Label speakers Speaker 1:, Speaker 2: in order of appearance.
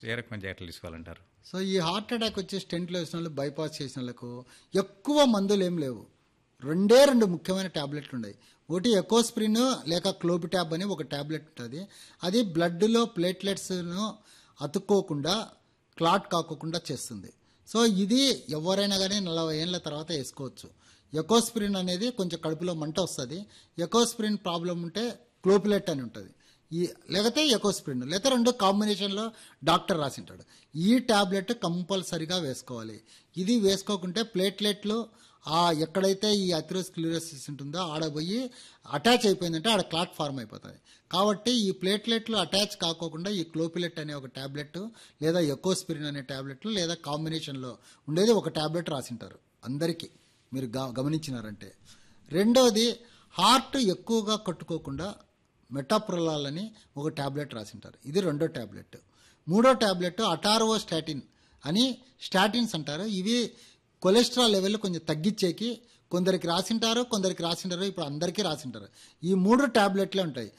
Speaker 1: ఏ రకమైన జాగ్రత్తలు తీసుకోవాలంటారు
Speaker 2: సో ఈ హార్ట్ అటాక్ వచ్చి స్టెంట్లు వేసిన వాళ్ళు బైపాస్ చేసిన వాళ్ళకు ఎక్కువ మందులు ఏం లేవు రెండే రెండు ముఖ్యమైన ట్యాబ్లెట్లు ఉన్నాయి ఒకటి ఎకోస్ప్రిన్ లేక క్లోబిటాబ్ అని ఒక ట్యాబ్లెట్ ఉంటుంది అది బ్లడ్లో ప్లేట్లెట్స్ను అతుక్కోకుండా క్లాట్ కాకోకుండా చేస్తుంది సో ఇది ఎవరైనా కానీ నలభై ఏళ్ళ తర్వాత వేసుకోవచ్చు ఎకోస్ప్రిన్ అనేది కొంచెం కడుపులో మంట వస్తుంది ఎకోస్ప్రిన్ ప్రాబ్లం ఉంటే క్లోపిలెట్ అని ఉంటుంది ఈ లేకపోతే ఎకోస్ప్రిన్ లేకపోతే రెండు కాంబినేషన్లో డాక్టర్ రాసింటాడు ఈ టాబ్లెట్ కంపల్సరిగా వేసుకోవాలి ఇది వేసుకోకుంటే ప్లేట్లెట్లు ఆ ఎక్కడైతే ఈ అథిరోస్క్లిరోసిస్ ఉంటుందో ఆడ పోయి అటాచ్ అయిపోయిందంటే ఆడ క్లాట్ ఫార్మ్ అయిపోతుంది కాబట్టి ఈ ప్లేట్లెట్లు అటాచ్ కాకోకుండా ఈ క్లోపిలెట్ అనే ఒక టాబ్లెట్ లేదా ఎకోస్పిరిన్ అనే టాబ్లెట్లు లేదా కాంబినేషన్లో ఉండేది ఒక టాబ్లెట్ రాసింటారు అందరికీ మీరు గ- గమనించినారంటే రెండోది హార్ట్ ఎక్కువగా కట్టుకోకుండా మెటాప్రొలాల్ అని ఒక టాబ్లెట్ రాసింటారు ఇది రెండో టాబ్లెట్ మూడో టాబ్లెట్ అటార్వో స్టాటిన్ అని స్టాటిన్స్ అంటారు ఇవి కొలెస్ట్రాల్ లెవెల్ కొంచెం తగ్గించేకి కొందరికి రాసింటారు కొందరికి రాసింటారు ఇప్పుడు అందరికీ రాసింటారు ఈ మూడు టాబ్లెట్లే ఉంటాయి